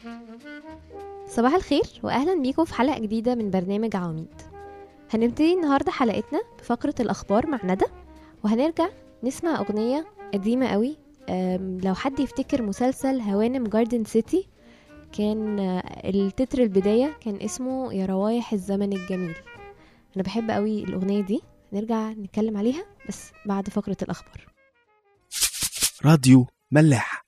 صباح الخير واهلا بيكم في حلقه جديده من برنامج عواميد هنبتدي النهارده حلقتنا بفقره الاخبار مع ندى وهنرجع نسمع اغنيه قديمه قوي أم، لو حد يفتكر مسلسل هوانم جاردن سيتي كان آه، التتر البدايه كان اسمه يا روايح الزمن الجميل انا بحب قوي الاغنيه دي نرجع نتكلم عليها بس بعد فقره الاخبار راديو ملاح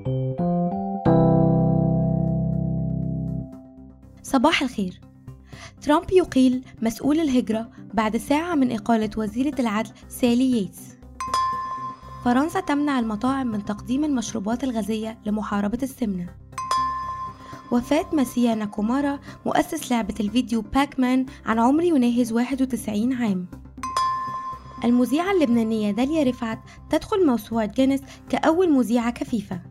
صباح الخير ترامب يقيل مسؤول الهجرة بعد ساعة من إقالة وزيرة العدل سالي ييتس فرنسا تمنع المطاعم من تقديم المشروبات الغازية لمحاربة السمنة وفاة ماسيا ناكومارا مؤسس لعبة الفيديو باكمان عن عمر يناهز 91 عام المذيعة اللبنانية داليا رفعت تدخل موسوعة جينيس كأول مذيعة كفيفة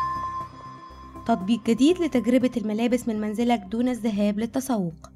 تطبيق جديد لتجربة الملابس من منزلك دون الذهاب للتسوق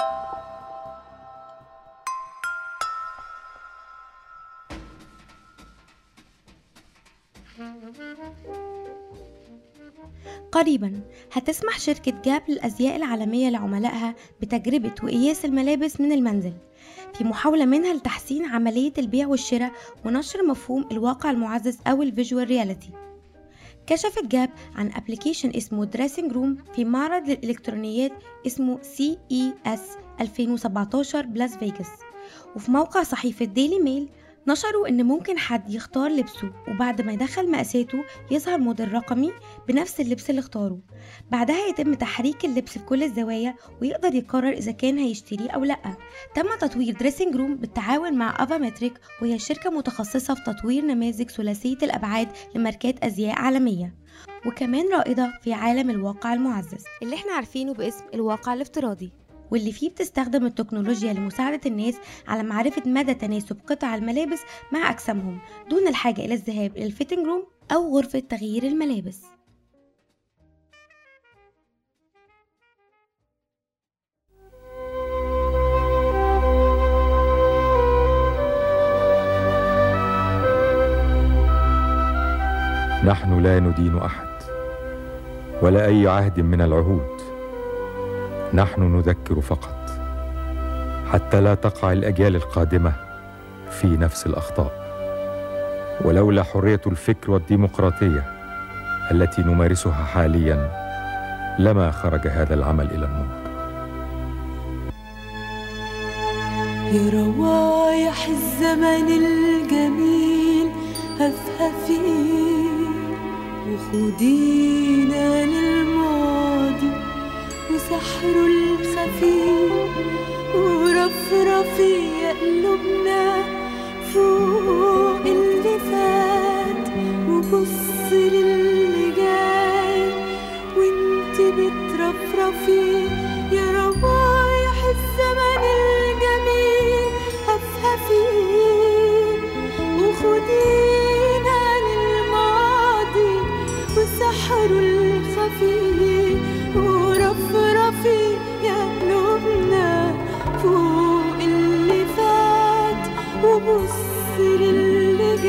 قريبا هتسمح شركة جاب للأزياء العالمية لعملائها بتجربة وقياس الملابس من المنزل في محاولة منها لتحسين عملية البيع والشراء ونشر مفهوم الواقع المعزز أو الفيجوال رياليتي كشفت جاب عن ابلكيشن اسمه دريسنج روم في معرض للإلكترونيات اسمه CES 2017 بلاس فيجاس وفي موقع صحيفة ديلي ميل نشروا إن ممكن حد يختار لبسه وبعد ما يدخل مقاساته يظهر موديل رقمي بنفس اللبس اللي اختاره بعدها يتم تحريك اللبس في كل الزوايا ويقدر يقرر إذا كان هيشتريه أو لأ تم تطوير دريسنج روم بالتعاون مع أفامتريك وهي شركة متخصصة في تطوير نماذج ثلاثية الأبعاد لماركات أزياء عالمية وكمان رائدة في عالم الواقع المعزز اللي احنا عارفينه باسم الواقع الافتراضي واللي فيه بتستخدم التكنولوجيا لمساعدة الناس على معرفة مدى تناسب قطع الملابس مع أجسامهم دون الحاجة إلى الذهاب إلى الفيتنج روم أو غرفة تغيير الملابس نحن لا ندين احد ولا اي عهد من العهود نحن نذكر فقط حتى لا تقع الاجيال القادمه في نفس الاخطاء ولولا حريه الفكر والديمقراطيه التي نمارسها حاليا لما خرج هذا العمل الى النور يا روايح الزمن الجميل هفهفي وخدينا للماضي وسحره الخفي ورفرفي يا قلوبنا فوق اللي فات وبص للي جاي وانت بترفرفي يا روايح الزمن الجميل هفهفي وخدينا للماضي وسحره الخفي ورفرفي يا قلوبنا فوق اللي فات وبص للي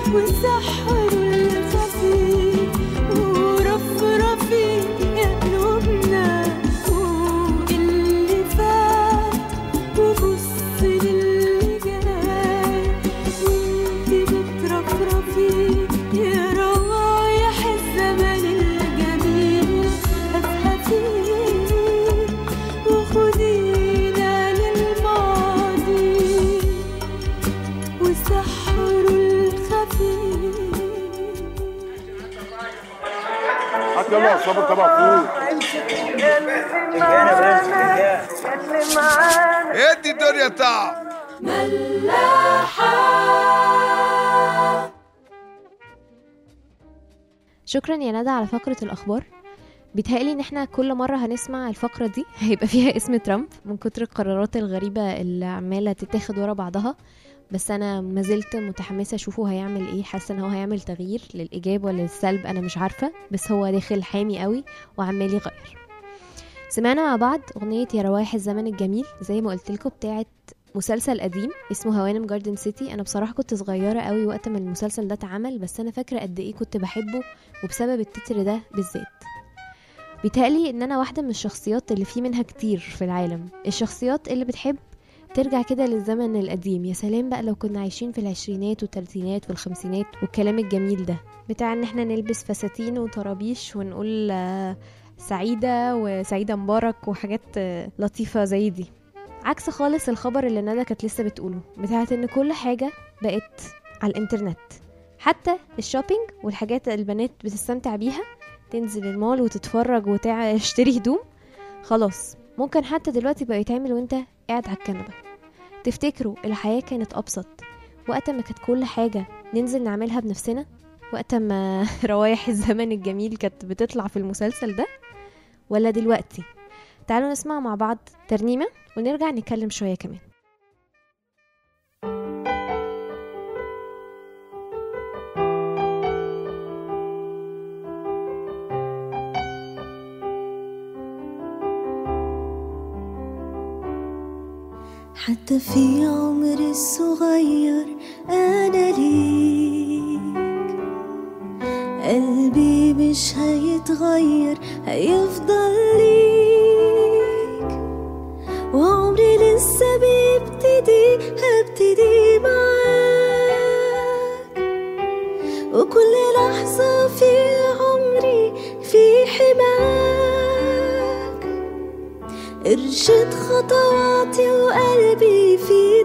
وسحر الخفي ورفرفي يا قلوبنا واللي فات وبص للي جاي وانت بترفرفي يا روايح الزمن الجميل افهفي وخدينا للماضي وسحر الخفي هات يلا صبر طبق فول ادي الدنيا تعب شكرا يا ندى على فقرة الأخبار بيتهيألي إن احنا كل مرة هنسمع الفقرة دي هيبقى فيها اسم ترامب من كتر القرارات الغريبة اللي عمالة تتاخد ورا بعضها بس أنا مازلت متحمسة أشوفه هيعمل إيه حاسة إن هو هيعمل تغيير للإيجاب ولا للسلب أنا مش عارفة بس هو داخل حامي قوي وعمال يغير سمعنا مع بعض أغنية يا روايح الزمن الجميل زي ما قلت لكم بتاعت مسلسل قديم اسمه هوانم جاردن سيتي انا بصراحه كنت صغيره قوي وقت ما المسلسل ده اتعمل بس انا فاكره قد ايه كنت بحبه وبسبب التتر ده بالذات بيتهيألي ان انا واحده من الشخصيات اللي في منها كتير في العالم الشخصيات اللي بتحب ترجع كده للزمن القديم يا سلام بقى لو كنا عايشين في العشرينات والتلاتينات والخمسينات والكلام الجميل ده بتاع ان احنا نلبس فساتين وطرابيش ونقول آه، سعيدة وسعيدة مبارك وحاجات آه، لطيفة زي دي عكس خالص الخبر اللي ندى كانت لسه بتقوله بتاعت ان كل حاجة بقت على الانترنت حتى الشوبينج والحاجات اللي البنات بتستمتع بيها تنزل المول وتتفرج وتشتري هدوم خلاص ممكن حتى دلوقتي بقى يتعمل وانت قاعد على الكنبة تفتكروا الحياة كانت أبسط وقت ما كانت كل حاجة ننزل نعملها بنفسنا وقت ما روايح الزمن الجميل كانت بتطلع في المسلسل ده ولا دلوقتي تعالوا نسمع مع بعض ترنيمة ونرجع نتكلم شوية كمان حتى في عمري الصغير أنا ليك قلبي مش هيتغير هيفضل ليك وعمري لسه بيبتدي هبتدي معاك وكل لحظة في عمري في حماك ارشد خطواتي وقلبي في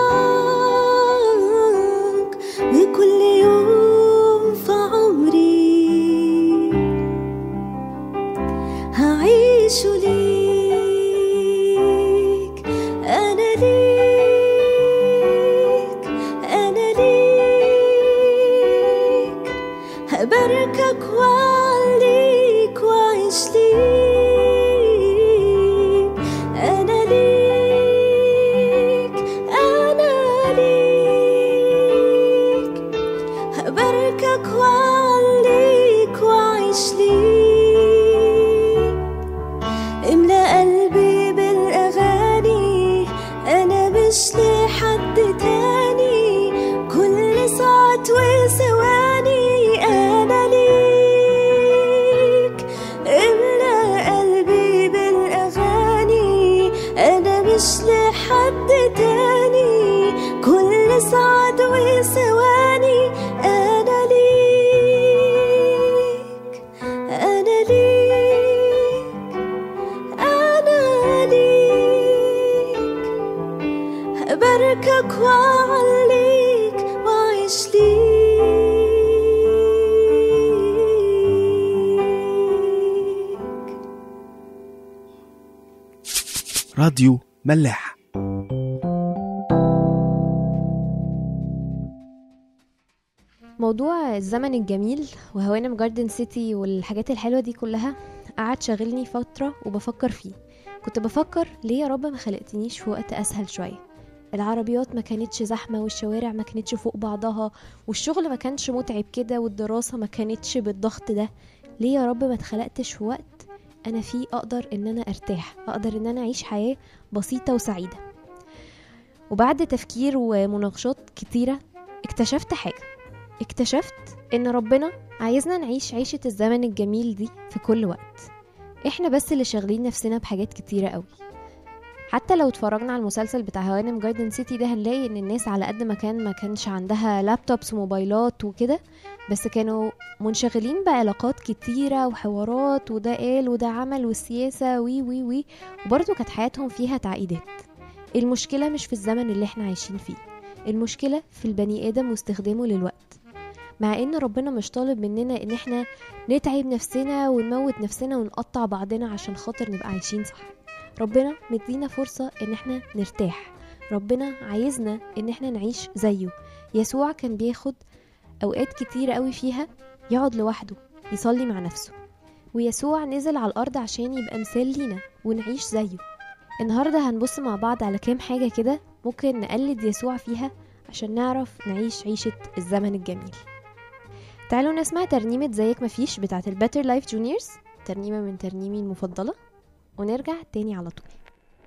ضياك وكل يوم في عمري هعيش ليك أنا ليك أنا ليك هباركك وأعليك وأعيش ليك أنا ليك أنا ليك هباركك وأعليك وأعيش ليك املى قلبي بالأغاني أنا مش لحد تاني كل ساعة وثواني أنا ليك املى قلبي بالأغاني أنا مش لحد تاني كل ساعة وثواني أنا ليك أنا ليك أنا ليك هباركك وأعليك وأعيش ليك راديو ملاح موضوع الزمن الجميل وهوانم جاردن سيتي والحاجات الحلوة دي كلها قعد شاغلني فترة وبفكر فيه كنت بفكر ليه يا رب ما خلقتنيش في وقت أسهل شوية العربيات ما كانتش زحمة والشوارع ما كانتش فوق بعضها والشغل ما كانش متعب كده والدراسة ما كانتش بالضغط ده ليه يا رب ما اتخلقتش في وقت أنا فيه أقدر إن أنا أرتاح أقدر إن أنا أعيش حياة بسيطة وسعيدة وبعد تفكير ومناقشات كتيرة اكتشفت حاجة اكتشفت ان ربنا عايزنا نعيش عيشة الزمن الجميل دي في كل وقت احنا بس اللي شاغلين نفسنا بحاجات كتيرة قوي حتى لو اتفرجنا على المسلسل بتاع هوانم جاردن سيتي ده هنلاقي ان الناس على قد ما كان ما كانش عندها لابتوبس وموبايلات وكده بس كانوا منشغلين بعلاقات كتيرة وحوارات وده قال وده عمل والسياسة وي وي وي وبرضه كانت حياتهم فيها تعقيدات المشكلة مش في الزمن اللي احنا عايشين فيه المشكلة في البني آدم واستخدامه للوقت مع ان ربنا مش طالب مننا ان احنا نتعب نفسنا ونموت نفسنا ونقطع بعضنا عشان خاطر نبقى عايشين صح ربنا مدينا فرصة ان احنا نرتاح ربنا عايزنا ان احنا نعيش زيه يسوع كان بياخد اوقات كتيرة قوي فيها يقعد لوحده يصلي مع نفسه ويسوع نزل على الارض عشان يبقى مثال لينا ونعيش زيه النهاردة هنبص مع بعض على كام حاجة كده ممكن نقلد يسوع فيها عشان نعرف نعيش عيشة الزمن الجميل تعالوا نسمع ترنيمة زيك مفيش بتاعة الباتر لايف جونيورز ترنيمة من ترنيمي المفضلة ونرجع تاني على طول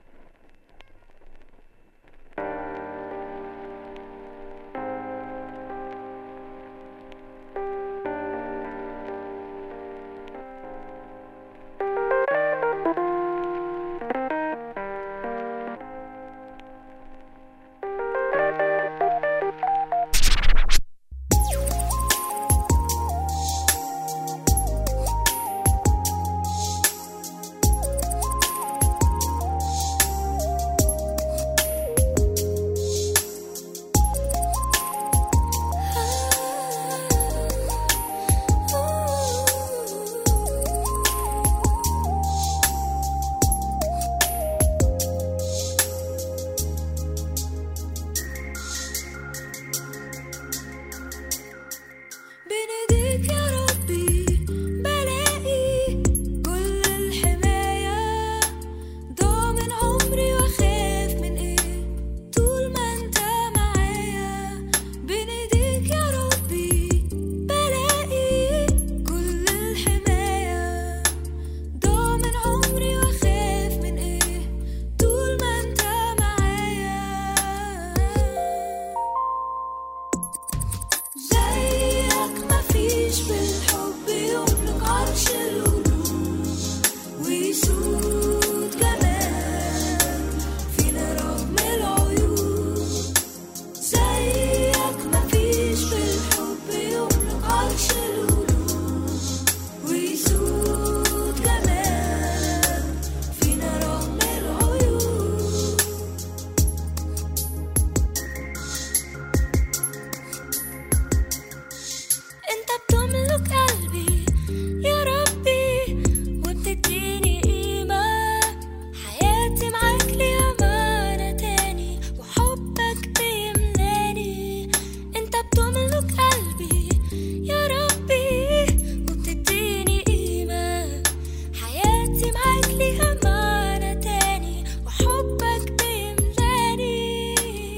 بناديك يا ربي بلاقي كل الحماية ضامن عمري واخاف من ايه طول ما انت معايا بناديك يا ربي بلاقي كل الحماية ضامن عمري واخاف من ايه طول ما انت معايا زيك مفيش بالحب يملك عرش القلوب ويسود جمال فينا رغم العيوب زيك مفيش بالحب يملك عرش القلوب ويسود جمال فينا رغم العيوب انت بتملك قلبي يا ربي وبتديني قيمة حياتي معاك ليها معنى تاني وحبك بيملاني انت بتملك قلبي يا ربي وبتديني قيمة حياتي معاك ليها معنى تاني وحبك بيملاني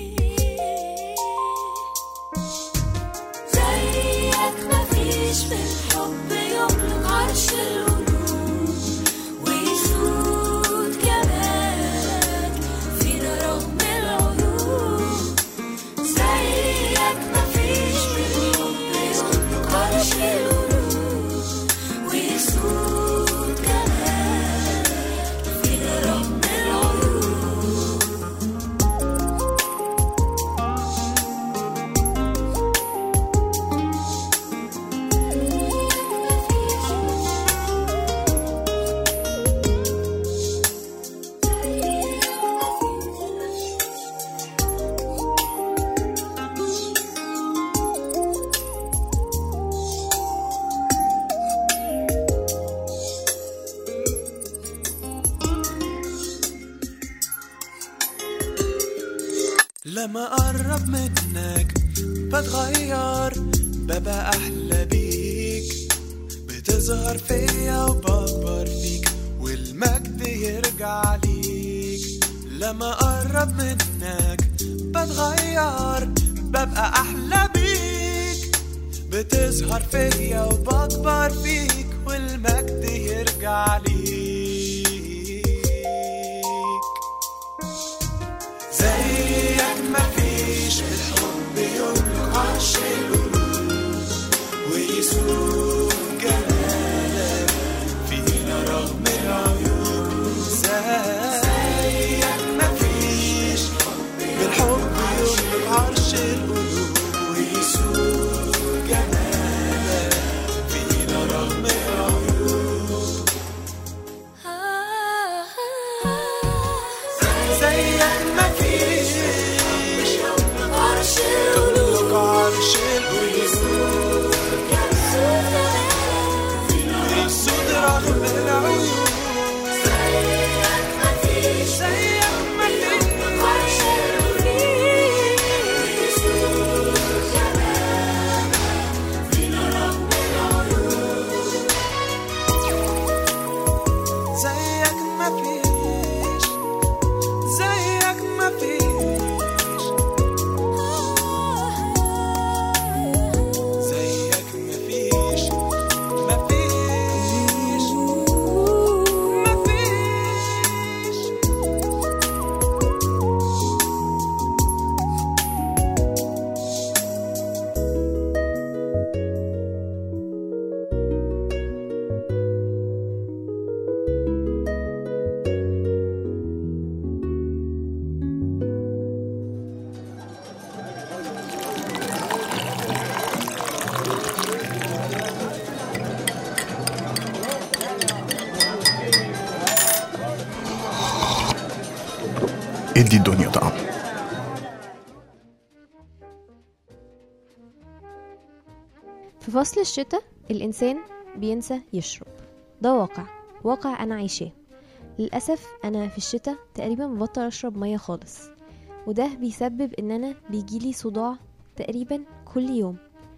زيك مفيش بالحب يملك عرش القلوب ويسود جمالك فينا رغم العيوب زيك مفيش بالحب يملك عرش القلوب ويسود جمالك فينا رغم العيوب لما أقرب منك بتغير ببقى أحلى بيك بتظهر فيا وبكبر فيك والمجد يرجع ليك لما أقرب منك بتغير ببقى أحلى بيك بتظهر فيا وبكبر فيك والمجد يرجع ليك زيك مفيش الحب يملك عرش القلوب يدي الدنيا طعم في فصل الشتاء الإنسان بينسى يشرب ده واقع واقع أنا عايشاه للأسف أنا في الشتاء تقريبا ببطل أشرب مية خالص وده بيسبب إن أنا بيجيلي صداع تقريبا كل يوم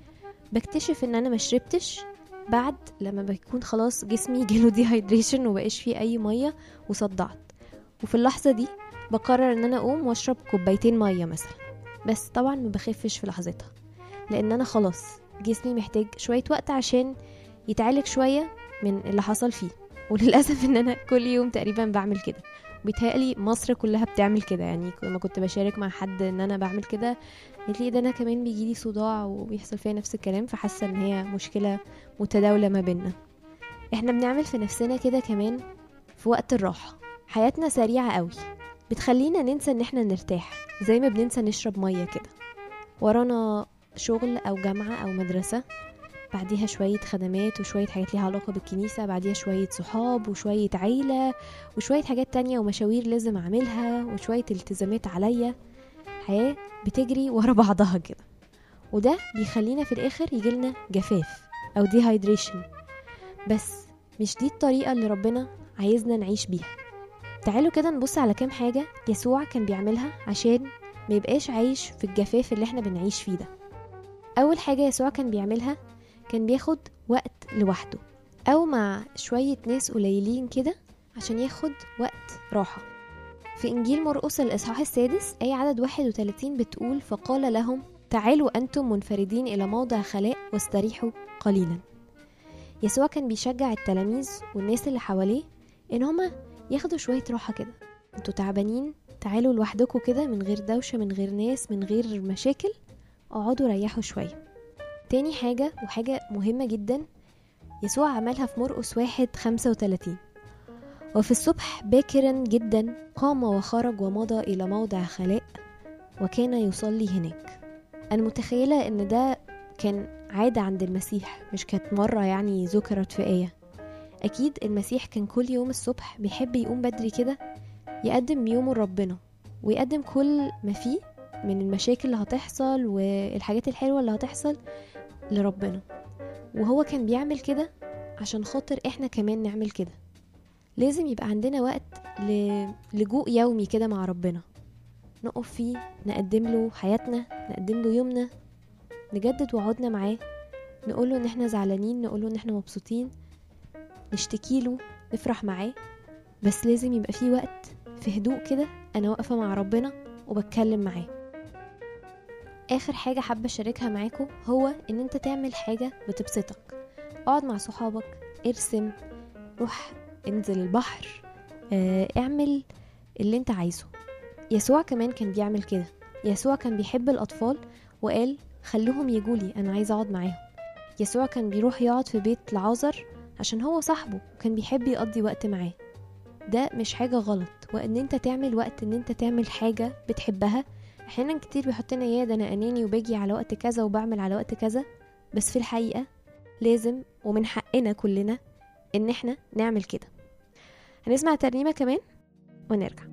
بكتشف إن أنا مشربتش بعد لما بيكون خلاص جسمي جاله ديهايدريشن وبقاش فيه أي مية وصدعت وفي اللحظة دي بقرر إن أنا أقوم وأشرب كوبايتين مية مثلا بس طبعا ما بخفش في لحظتها لأن أنا خلاص جسمي محتاج شوية وقت عشان يتعالج شوية من اللي حصل فيه وللأسف إن أنا كل يوم تقريبا بعمل كده بيتهيألي مصر كلها بتعمل كده يعني لما كنت بشارك مع حد ان انا بعمل كده قالت لي ده انا كمان بيجيلي صداع وبيحصل فيا نفس الكلام فحاسه ان هي مشكله متداوله ما بينا احنا بنعمل في نفسنا كده كمان في وقت الراحه حياتنا سريعه قوي بتخلينا ننسى ان احنا نرتاح زي ما بننسى نشرب ميه كده ورانا شغل او جامعه او مدرسه بعديها شوية خدمات وشوية حاجات ليها علاقة بالكنيسة بعديها شوية صحاب وشوية عيلة وشوية حاجات تانية ومشاوير لازم أعملها وشوية التزامات عليا حياة بتجري ورا بعضها كده وده بيخلينا في الآخر يجيلنا جفاف أو ديهايدريشن بس مش دي الطريقة اللي ربنا عايزنا نعيش بيها تعالوا كده نبص على كام حاجة يسوع كان بيعملها عشان ما يبقاش عايش في الجفاف اللي احنا بنعيش فيه ده أول حاجة يسوع كان بيعملها كان بياخد وقت لوحده أو مع شوية ناس قليلين كده عشان ياخد وقت راحة في إنجيل مرقس الإصحاح السادس أي عدد 31 بتقول فقال لهم تعالوا أنتم منفردين إلى موضع خلاء واستريحوا قليلا يسوع كان بيشجع التلاميذ والناس اللي حواليه إن هما ياخدوا شوية راحة كده انتوا تعبانين تعالوا لوحدكم كده من غير دوشة من غير ناس من غير مشاكل اقعدوا ريحوا شوية تاني حاجة وحاجة مهمة جدا يسوع عملها في مرقس واحد خمسة وتلاتين وفي الصبح باكرا جدا قام وخرج ومضى إلى موضع خلاء وكان يصلي هناك أنا متخيلة إن ده كان عادة عند المسيح مش كانت مرة يعني ذكرت في آية أكيد المسيح كان كل يوم الصبح بيحب يقوم بدري كده يقدم يومه لربنا ويقدم كل ما فيه من المشاكل اللي هتحصل والحاجات الحلوة اللي هتحصل لربنا وهو كان بيعمل كده عشان خاطر احنا كمان نعمل كده لازم يبقى عندنا وقت للجوء يومي كده مع ربنا نقف فيه نقدم له حياتنا نقدم له يومنا نجدد وعودنا معاه نقول له ان احنا زعلانين نقول له ان احنا مبسوطين نشتكي له نفرح معاه بس لازم يبقى فيه وقت في هدوء كده انا واقفه مع ربنا وبتكلم معاه اخر حاجه حابه اشاركها معاكم هو ان انت تعمل حاجه بتبسطك اقعد مع صحابك ارسم روح انزل البحر اه اعمل اللي انت عايزه يسوع كمان كان بيعمل كده يسوع كان بيحب الاطفال وقال خلوهم يجولي انا عايز اقعد معاهم يسوع كان بيروح يقعد في بيت لعازر عشان هو صاحبه وكان بيحب يقضي وقت معاه ده مش حاجة غلط وان انت تعمل وقت ان انت تعمل حاجة بتحبها احيانا كتير بيحطنا يا ده انا اناني وباجي على وقت كذا وبعمل على وقت كذا بس في الحقيقة لازم ومن حقنا كلنا ان احنا نعمل كده هنسمع ترنيمة كمان ونرجع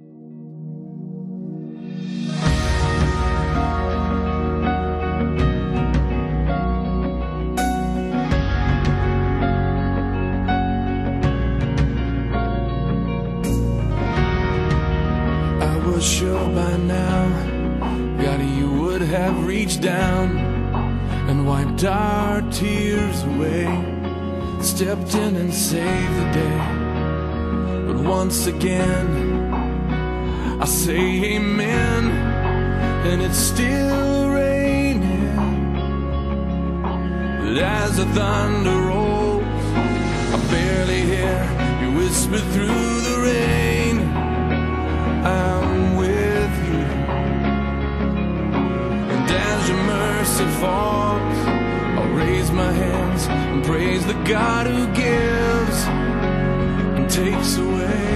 I was sure by now, God, you would have reached down and wiped our tears away, stepped in and saved the day. But once again, I say amen, and it's still raining. But as the thunder rolls, I barely hear you whisper through the rain. I'm with you. And as your mercy falls, I'll raise my hands and praise the God who gives and takes away.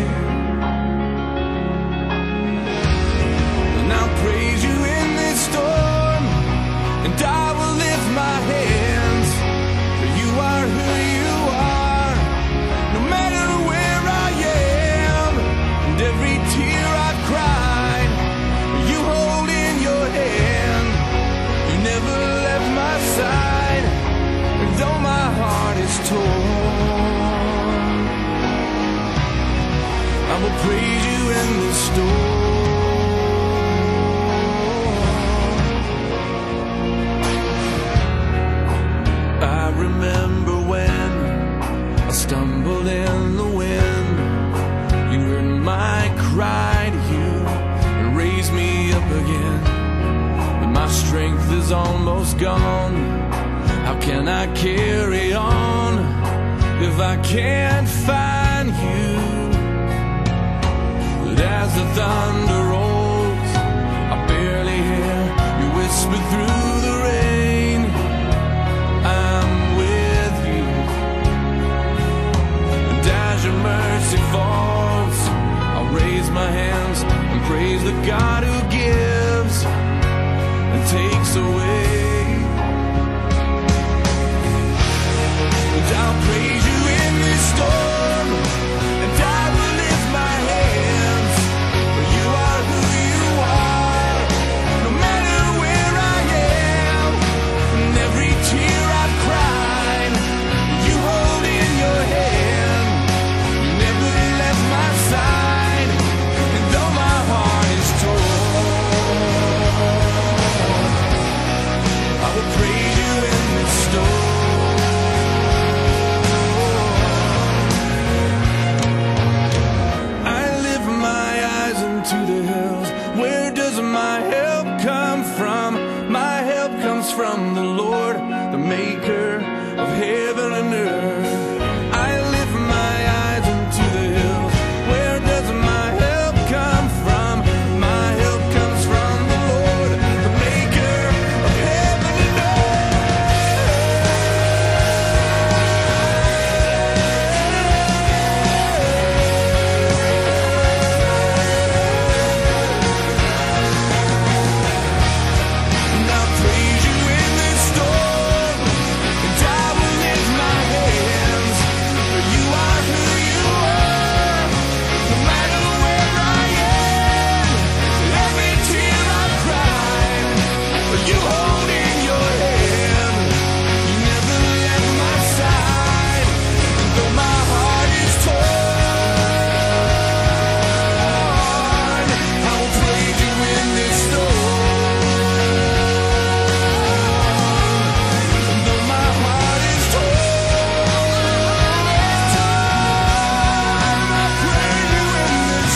And I'll praise you in this storm, and I will lift my hands, for you are who you are, no matter where I am, and every tear I've cried, praise you in the storm. I remember when I stumbled in the wind. You heard my cry to you and raised me up again. But my strength is almost gone. How can I carry on if I can't find you? But as the thunder rolls, I barely hear you whisper through the rain. I'm with you. And as your mercy falls, I'll raise my hands and praise the God who gives and takes away. And I'll praise you in this storm, and I will lift my hands, for you are who you are. No matter where I am, and every tear I've cried, you hold in your hand. You never left my side, and though my heart is torn, I will praise you in this storm. I lift my eyes into the hills. Where does my help come from? My help comes from the Lord, the maker of heaven and earth. I lift my eyes into the hills. Where does my help come from? My help comes from the Lord, the maker of heaven and And I'll praise you in this storm, and I will lift my hands, for you are who you are. No matter where I am, every tear I cry, you hold in your hand. You never left my side, and though my heart is torn, I will praise you in this storm. Though my heart is torn, I praise you in this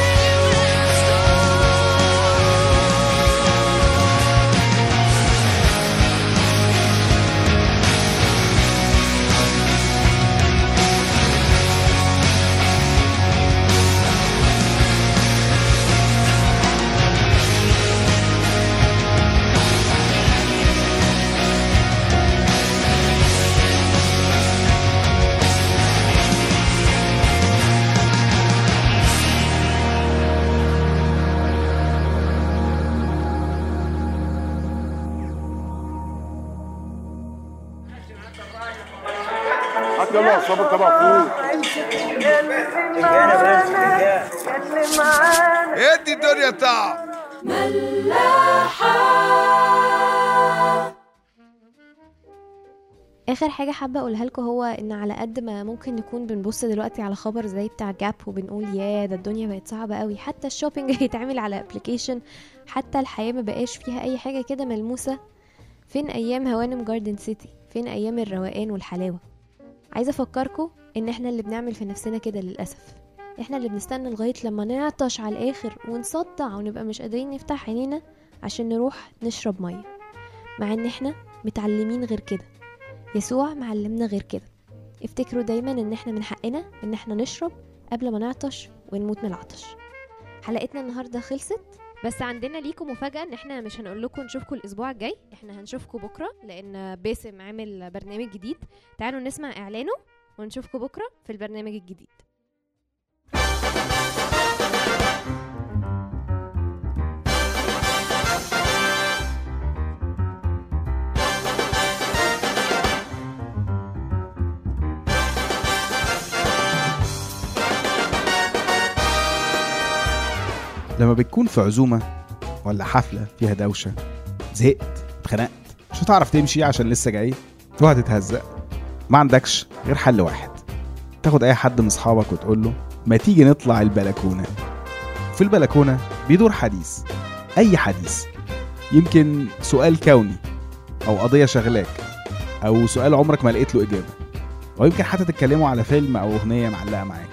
هات يلا صابر طبق فول ادي الدنيا طعم اخر حاجه حابه اقولها لكم هو ان على قد ما ممكن نكون بنبص دلوقتي على خبر زي بتاع جاب وبنقول يا ده الدنيا بقت صعبه قوي حتى الشوبينج هيتعمل على ابلكيشن حتى الحياه ما بقاش فيها اي حاجه كده ملموسه فين ايام هوانم جاردن سيتي فين ايام الروقان والحلاوه عايزه افكركم ان احنا اللي بنعمل في نفسنا كده للاسف احنا اللي بنستنى لغايه لما نعطش على الاخر ونصدع ونبقى مش قادرين نفتح عينينا عشان نروح نشرب ميه مع ان احنا متعلمين غير كده يسوع معلمنا غير كده افتكروا دايما ان احنا من حقنا ان احنا نشرب قبل ما نعطش ونموت من العطش حلقتنا النهارده خلصت بس عندنا ليكم مفاجأة ان احنا مش هنقول لكم نشوفكم الاسبوع الجاي احنا هنشوفكم بكرة لان باسم عامل برنامج جديد تعالوا نسمع اعلانه ونشوفكم بكرة في البرنامج الجديد لما بتكون في عزومة ولا حفلة فيها دوشة زهقت اتخنقت مش هتعرف تمشي عشان لسه جاي وهتتهزق ما عندكش غير حل واحد تاخد اي حد من اصحابك وتقول له ما تيجي نطلع البلكونة في البلكونة بيدور حديث أي حديث يمكن سؤال كوني أو قضية شغلاك أو سؤال عمرك ما لقيت له إجابة أو يمكن حتى تتكلموا على فيلم أو أغنية معلقة معاك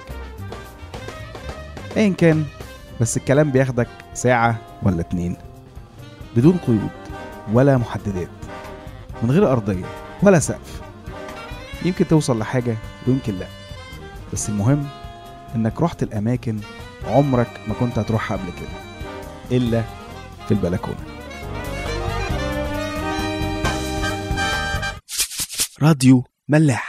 أيا كان بس الكلام بياخدك ساعة ولا اتنين بدون قيود ولا محددات من غير أرضية ولا سقف يمكن توصل لحاجة ويمكن لأ بس المهم إنك رحت الأماكن عمرك ما كنت هتروحها قبل كده إلا في البلكونة راديو ملاح